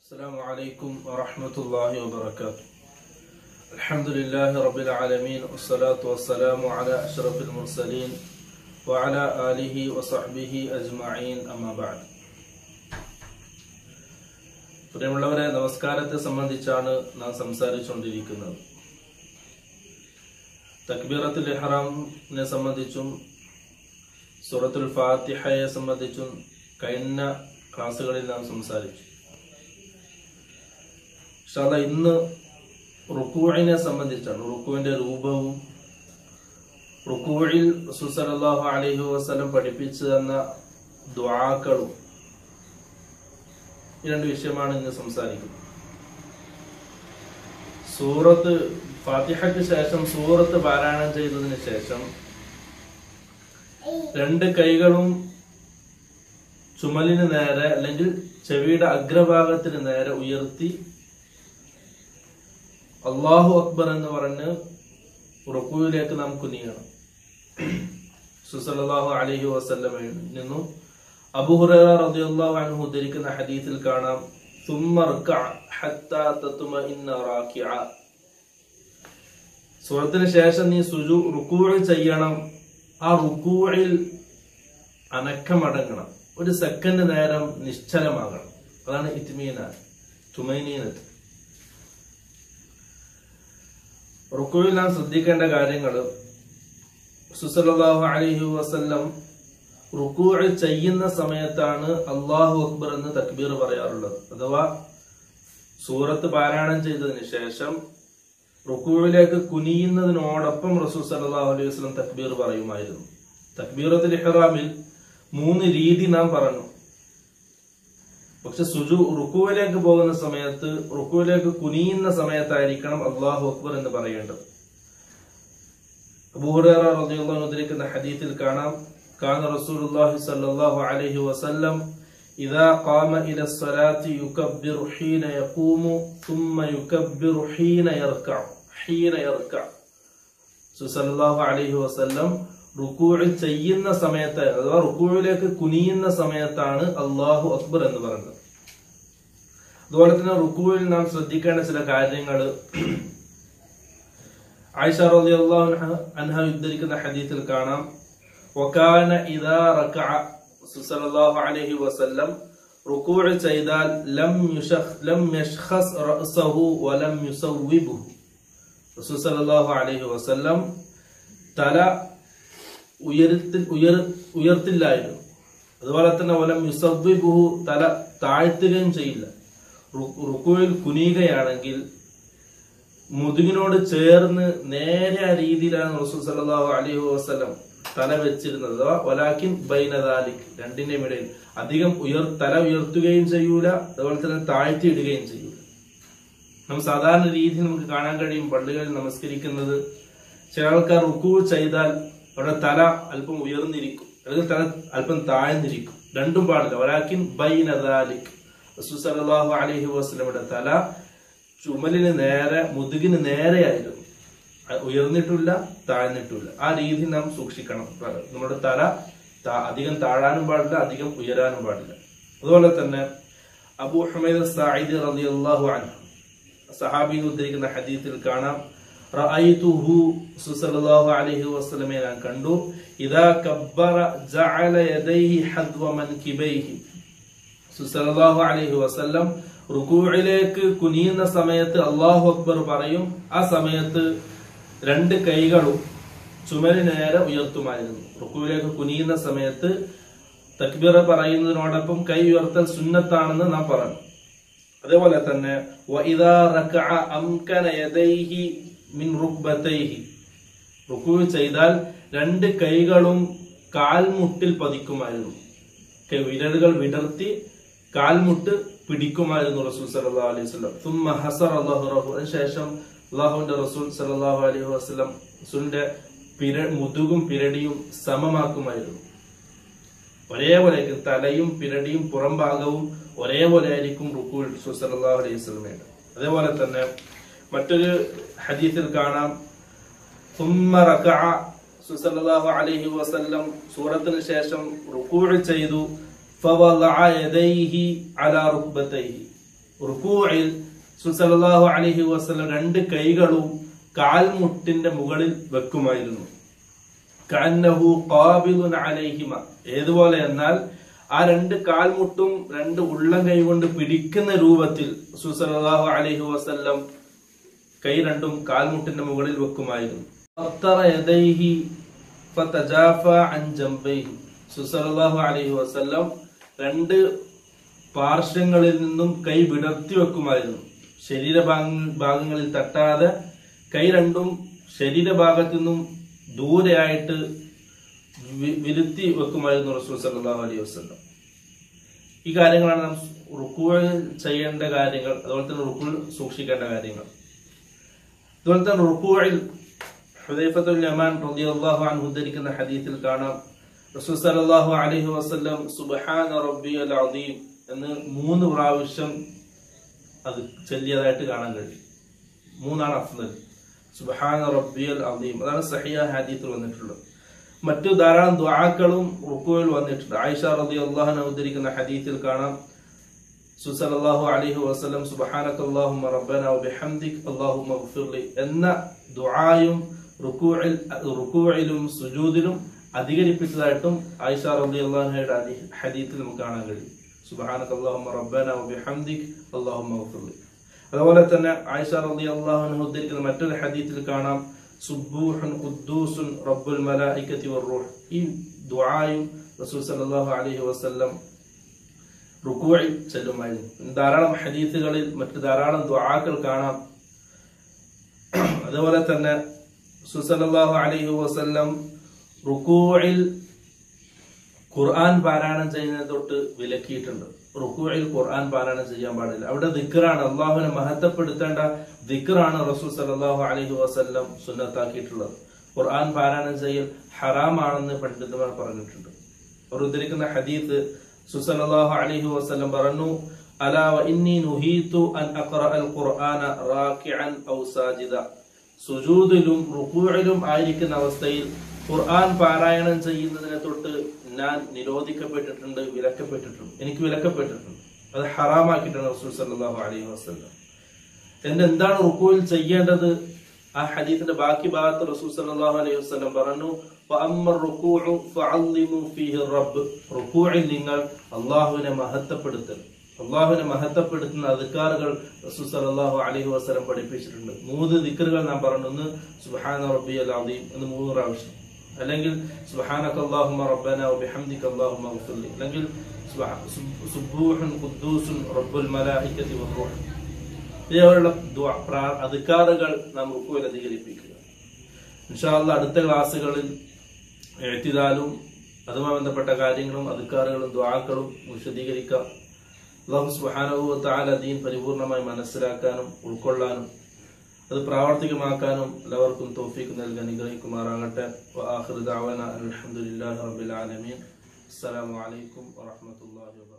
السلام عليكم ورحمة الله وبركاته الحمد لله رب العالمين والصلاة والسلام على أشرف المرسلين وعلى آله وصحبه أجمعين أما بعد പ്രിയമുള്ളവരെ നമസ്കാരത്തെ സംബന്ധിച്ചാണ് നാം സംസാരിച്ചുകൊണ്ടിരിക്കുന്നത് തക്ബീറത്തുൽ ഇഹ്റാമിനെ സംബന്ധിച്ചും സൂറത്തുൽ ഫാത്തിഹയെ സംബന്ധിച്ചും കഴിഞ്ഞ ക്ലാസ്സുകളിൽ നാം സംസാരിച്ചു ഇൻഷാല്ല ഇന്ന് റുക്കൂഴിനെ സംബന്ധിച്ചാണ് റുക്കുവിന്റെ രൂപവും റുക്കൂഴിൽ സുസലാഹു അലൈഹി വസ്ലം പഠിപ്പിച്ചു തന്ന ദ്വാക്കളും ഈ രണ്ട് വിഷയമാണ് ഇന്ന് സംസാരിക്കുന്നത് സൂറത്ത് ഫാത്തിഹയ്ക്ക് ശേഷം സൂറത്ത് പാരായണം ചെയ്തതിന് ശേഷം രണ്ട് കൈകളും ചുമലിന് നേരെ അല്ലെങ്കിൽ ചെവിയുടെ അഗ്രഭാഗത്തിന് നേരെ ഉയർത്തി അള്ളാഹു അക്ബർ എന്ന് പറഞ്ഞ് റുക്കുവിലേക്ക് നാം കുനിയണം സുസലാഹു അലഹി വസല്ലമയിൽ നിന്നും അബുഹുറ റളിയല്ലാഹു അൻഹു ഉദ്ധരിക്കുന്ന ഹദീസിൽ കാണാം ثم اركع حتى تطمئن راكعا സൂറത്തിന് ശേഷം നീ സുജു റുക്കൂഴ് ചെയ്യണം ആ റുക്കൂഴിൽ അനക്കമടങ്ങണം ഒരു സെക്കൻഡ് നേരം നിശ്ചലമാകണം അതാണ് ഇത്മീന തുമൈനീനത്ത് റുക്കുവിൽ നാം ശ്രദ്ധിക്കേണ്ട കാര്യങ്ങൾ സുസലാഹു അലഹി വസല്ലം റുക്കൂഴ് ചെയ്യുന്ന സമയത്താണ് അള്ളാഹു അക്ബർ എന്ന് തക്ബീർ പറയാറുള്ളത് അഥവാ സൂറത്ത് പാരായണം ചെയ്തതിന് ശേഷം റുക്കൂഴിലേക്ക് കുനിയുന്നതിനോടൊപ്പം റസൂൽ സല്ലാഹു അലൈഹി വസ്ലം തക്ബീർ പറയുമായിരുന്നു തക്ബീറത്തുൽ ഇഹ്റാമിൽ മൂന്ന് രീതി നാം പറഞ്ഞു പക്ഷെ സുജു റുക്കുവിലേക്ക് പോകുന്ന സമയത്ത് റുക്കുവിലേക്ക് കുനിയുന്ന സമയത്തായിരിക്കണം അള്ളാഹു അക്ബർ എന്ന് പറയേണ്ടത് അബൂഹുറ ഉദ്ധരിക്കുന്ന ഹദീത്തിൽ കാണാം كان رسول الله صلى الله عليه وسلم إذا قام إلى الصلاة يكبر حين يقوم ثم يكبر حين يركع حين يركع സല്ലല്ലാഹു അലൈഹി വസല്ലം റുക്കൂഴ് ചെയ്യുന്ന സമയത്ത് അഥവാ റുക്കൂഴിലേക്ക് കുനിയുന്ന സമയത്താണ് അള്ളാഹു അക്ബർ എന്ന് പറയുന്നത് അതുപോലെ തന്നെ റുക്കൂഴിൽ നാം ശ്രദ്ധിക്കേണ്ട ചില കാര്യങ്ങൾ ആയിഷ റളിയല്ലാഹു അൻഹ ഉദ്ധരിക്കുന്ന ഹദീസിൽ കാണാം وكان إذا ركع صلى الله عليه وسلم ركوع ചെയ്താൽ لم يشخ لم يشخص رأسه ولم يصوبه റസൂൽ സല്ലല്ലാഹു അലൈഹി വസല്ലം തല ഉയർത്തി ഉയർ ഉയർത്തില്ലായിരുന്നു അതുപോലെ തന്നെ വലം യുസവ്വിബുഹു തല താഴ്ത്തുകയും ചെയ്യില്ല റുക്കുവിൽ കുനിയുകയാണെങ്കിൽ മുതുകിനോട് ചേർന്ന് നേരെ ആ രീതിയിലാണ് റസൂൽ സല്ലല്ലാഹു അലൈഹി വസല്ലം തല വെച്ചിരുന്നത് അഥവാ വലാക്കിൻ ബൈനദാലിക് രണ്ടിന്റെയും ഇടയിൽ അധികം ഉയർ തല ഉയർത്തുകയും ചെയ്യൂല അതുപോലെ തന്നെ താഴ്ത്തി ഇടുകയും ചെയ്യൂല നമ്മൾ സാധാരണ രീതിയിൽ നമുക്ക് കാണാൻ കഴിയും പള്ളികളിൽ നമസ്കരിക്കുന്നത് ചില ആൾക്കാർ റുക്കു ചെയ്താൽ അവിടെ തല അല്പം ഉയർന്നിരിക്കും അല്ലെങ്കിൽ തല അല്പം താഴ്ന്നിരിക്കും രണ്ടും പാടില്ല വലാക്കിൻ ബൈനദാലിക് സല്ലല്ലാഹു അലൈഹി വസ്ലമിയുടെ തല ചുമലിന് നേരെ മുതുകിന് നേരെയായിരുന്നു ഉയർന്നിട്ടില്ല താഴ്ന്നിട്ടില്ല ആ രീതി നാം സൂക്ഷിക്കണം നമ്മുടെ തല അധികം താഴാനും പാടില്ല അധികം ഉയരാനും പാടില്ല അതുപോലെ തന്നെ അബു ഹമീദ് സായിദ് റളിയല്ലാഹു അൻഹു സഹാബി ഉദ്ധരിക്കുന്ന ഹദീത്തിൽ കാണാം റഅയ്തുഹു സല്ലല്ലാഹു അലൈഹി വസല്ലമയെ ഞാൻ കണ്ടു ഇദാ കബ്ബറ ജഅല യദൈഹി ഹദ്വ മൻകിബൈഹി സല്ലല്ലാഹു അലൈഹി വസല്ലം റുകൂഇലേക്ക് കുനിയുന്ന സമയത്ത് അല്ലാഹു അക്ബർ പറയും ആ സമയത്ത് രണ്ട് കൈകളും ചുമലിന് നേരെ ഉയർത്തുമായിരുന്നു റുക്കുവിലേക്ക് കുനിയുന്ന സമയത്ത് തക്ബീർ പറയുന്നതിനോടൊപ്പം കൈ ഉയർത്തൽ സുന്നത്താണെന്ന് നാം പറഞ്ഞു അതേപോലെ തന്നെ റുക്കു ചെയ്താൽ രണ്ട് കൈകളും കാൽമുട്ടിൽ പതിക്കുമായിരുന്നു വിരലുകൾ വിടർത്തി കാൽമുട്ട് പിടിക്കുമായിരുന്നു റസൂൽ സല്ലല്ലാഹു അലൈഹി വസല്ലം തുമ്മ ഹസർ അല്ലാഹു അതിനുശേഷം അള്ളാഹുവിന്റെ റസൂൽ സല്ലല്ലാഹു അലൈഹി വസല്ലം റസൂലിന്റെ പിര മുതുകും പിരടിയും സമമാക്കുമായിരുന്നു ഒരേപോലെ തലയും പിരടിയും പുറം ഭാഗവും ഒരേപോലെ ആയിരിക്കും റുക്കൂൽ റസൂൽ സല്ലല്ലാഹു അലൈഹി വസല്ലമയുടെ അതേപോലെ തന്നെ മറ്റൊരു ഹദീസിൽ കാണാം ثم ركع സല്ലല്ലാഹു അലൈഹി വസല്ലം സൂറത്തിന് ശേഷം റുക്കൂዕ ചെയ്തു فوضع يديه على ركبتيه റുക്കൂഇൽ സുസലാഹു അലൈഹി വസല്ലം രണ്ട് കൈകളും കാൽമുട്ടിന്റെ മുകളിൽ വെക്കുമായിരുന്നു കന്നഹു ഖാബിദുൻ അലൈഹിമ ഏതുപോലെ എന്നാൽ ആ രണ്ട് കാൽമുട്ടും രണ്ട് ഉള്ളം കൈ കൊണ്ട് പിടിക്കുന്ന രൂപത്തിൽ സുസലാഹു അലൈഹി വസല്ലം കൈ രണ്ടും കാൽമുട്ടിന്റെ മുകളിൽ വെക്കുമായിരുന്നു അത്തറ യദൈഹി ഫതജാഫ അൻ ജംബൈഹി സുസലാഹു അലൈഹി വസല്ലം രണ്ട് പാർശ്വങ്ങളിൽ നിന്നും കൈ വിടർത്തി വെക്കുമായിരുന്നു ശരീരഭാഗ- ഭാഗങ്ങളിൽ തട്ടാതെ കൈ രണ്ടും ശരീരഭാഗത്തു നിന്നും ദൂരെയായിട്ട് വി- വിരുത്തി വെക്കുമായിരുന്നു റസൂൽ സല്ലല്ലാഹു അലൈഹി വസല്ലം ഈ കാര്യങ്ങളാണ് നാം റുക്കുവിൽ ചെയ്യേണ്ട കാര്യങ്ങൾ അതുപോലെ തന്നെ റുക്കുവിൽ സൂക്ഷിക്കേണ്ട കാര്യങ്ങൾ അതുപോലെ തന്നെ റുക്കുവിൽ ഹുദൈഫത്തുൽ യമാൻ റളിയല്ലാഹു അൻഹു ഉദ്ധരിക്കുന്ന ഹദീസിൽ കാണാം റസൂൽ സല്ലല്ലാഹു അലൈഹി വസല്ലം സുബ്ഹാന റബ്ബിയൽ അദീം എന്ന് മൂന്ന് പ്രാവശ്യം അത് ചൊല്ലിയതായിട്ട് കാണാൻ കഴിയും മൂന്നാണ് അഫ്ദൽ സുബ്ഹാന റബ്ബിയൽ അദീം അതാണ് സഹിയ ഹദീസിൽ വന്നിട്ടുള്ളത് മറ്റു ധാരാളം ദുആക്കളും റുക്കുവിൽ വന്നിട്ടുണ്ട് ആയിഷ റളിയല്ലാഹു അൻഹ ഉദ്ധരിക്കുന്ന ഹദീസിൽ കാണാം സുസലല്ലാഹു അലൈഹി വസല്ലം സുബ്ഹാനക അല്ലാഹുമ്മ റബ്ബന വബിഹംദിക് അല്ലാഹുമ്മ ഗഫിർലി എന്ന ദുആയും റുക്കൂഇൽ റുക്കൂഇലും സുജൂദിലും അധികരിപ്പിച്ചതായിട്ടും ആയിഷ റളിയല്ലാഹു അൻഹയുടെ ഹദീ- ഹദീസിൽ നമുക്ക് കാണാൻ കഴിയും സുബ്ഹാനക അല്ലാഹുമ്മ റബ്ബന വബിഹംദിക് അല്ലാഹുമ്മ ഗഫിർലി അതുപോലെ തന്നെ ആയിഷ റളിയല്ലാഹു അൻഹ ഉദ്ധരിക്കുന്ന മറ്റൊരു ഹദീസിൽ കാണാം സുബ്ബൂഹുൻ ഖുദ്ദൂസുൻ റബ്ബുൽ മലായികത്തി വറൂഹ് ഈ ദുആയും റസൂൽ സല്ലല്ലാഹു അലൈഹി വസല്ലം റുക്കുവിൽ ചെല്ലുമായിരുന്നു ധാരാളം ഹദീസുകളിൽ മറ്റു ധാരാളം ദുആക്കൾ കാണാം അതുപോലെ തന്നെ സുസലല്ലാഹു അലൈഹി വസല്ലം റുക്കുവിൽ ഖുർആൻ പാരായണം ചെയ്യുന്നത് തൊട്ട് വിലക്കിയിട്ടുണ്ട് റുക്കുവിൽ ഖുർആൻ പാരായണം ചെയ്യാൻ പാടില്ല അവിടെ ദിക്റാണ് അള്ളാഹുവിനെ മഹത്വപ്പെടുത്തേണ്ട ദിക്റാണ് റസൂൽ സല്ലല്ലാഹു അലൈഹി വസല്ലം സുന്നത്താക്കിയിട്ടുള്ളത് ഖുർആൻ പാരായണം ചെയ്യൽ ഹറാമാണെന്ന് പണ്ഡിതന്മാർ പറഞ്ഞിട്ടുണ്ട് അവർ ഉദ്ധരിക്കുന്ന ഹദീസ് സുസലല്ലാഹു അലൈഹി വസല്ലം പറഞ്ഞു അലാ വ ഇന്നി നുഹീതു അൻ അഖറഅൽ ഖുർആന റാക്കിഅൻ ഔ സാജിദ സുജൂദിലും റുക്കൂഇലും ആയിരിക്കുന്ന അവസ്ഥയിൽ ഖുർആൻ പാരായണം ചെയ്യുന്നതിനെ തൊട്ട് ഞാൻ നിരോധിക്കപ്പെട്ടിട്ടുണ്ട് വിലക്കപ്പെട്ടിട്ടുണ്ട് എനിക്ക് വിലക്കപ്പെട്ടിട്ടുണ്ട് അത് ഹറാമാക്കിയിട്ടാണ് റസൂൽ സല്ലല്ലാഹു അലൈഹി വസല്ലം എന്നിട്ട് എന്താണ് റുക്കുവിൽ ചെയ്യേണ്ടത് ആ ഹദീസിന്റെ ബാക്കി ഭാഗത്ത് റസൂൽ സല്ലല്ലാഹു അലൈഹി വസല്ലം പറഞ്ഞു "വഅമ്മ റുക്കൂഉ ഫഅള്ളിമു ഫീഹി റബ്ബ് റുക്കൂഇൽ നിങ്ങൾ അള്ളാഹുവിനെ മഹത്വപ്പെടുത്തൽ അള്ളാഹുവിനെ മഹത്വപ്പെടുത്തുന്ന അധികാറുകൾ റസൂൽ സല്ലല്ലാഹു അലൈഹി വസല്ലം പഠിപ്പിച്ചിട്ടുണ്ട് മൂന്ന് ദിക്റുകൾ നാം പറഞ്ഞു ഒന്ന് സുബ്ഹാന റബ്ബിയൽ അദീം എന്ന് മൂന്ന് പ്രാവശ്യം അല്ലെങ്കിൽ സുബ്ഹാനക അല്ലാഹുമ്മ റബ്ബന വബിഹംദിക അല്ലാഹുമ്മ ഗഫിർലി അല്ലെങ്കിൽ സുബ്ഹാ- സുബ്- സുബ്ബൂഹുൻ ഖുദ്ദൂസുൻ റബ്ബുൽ മലായികതി വറൂഹ് ഇതേപോലുള്ള ദുആ- പ്രാ- അധികാറുകൾ നാം റുക്കുവിൽ അധികരിപ്പിക്കുക ഇൻഷാല്ല അടുത്ത ക്ലാസ്സുകളിൽ എഴുത്തിതാലും അതുമായി ബന്ധപ്പെട്ട കാര്യങ്ങളും അധികാറുകളും ദ്വാക്കളും വിശദീകരിക്കാം അള്ളാഹു സുബ്ഹാനഹു തആല ദീൻ പരിപൂർണമായി മനസ്സിലാക്കാനും ഉൾക്കൊള്ളാനും അത് പ്രാവർത്തികമാക്കാനും എല്ലാവർക്കും തൗഫീഖ് നൽകി അനുഗ്രഹിക്കുമാറാകട്ടെ വആഖിറു ദഅവാന അൽഹംദുലില്ലാഹി റബ്ബിൽ ആലമീൻ അസ്സലാമു അലൈക്കും വറഹ്മത്തുള്ളാഹി വബറകാതുഹു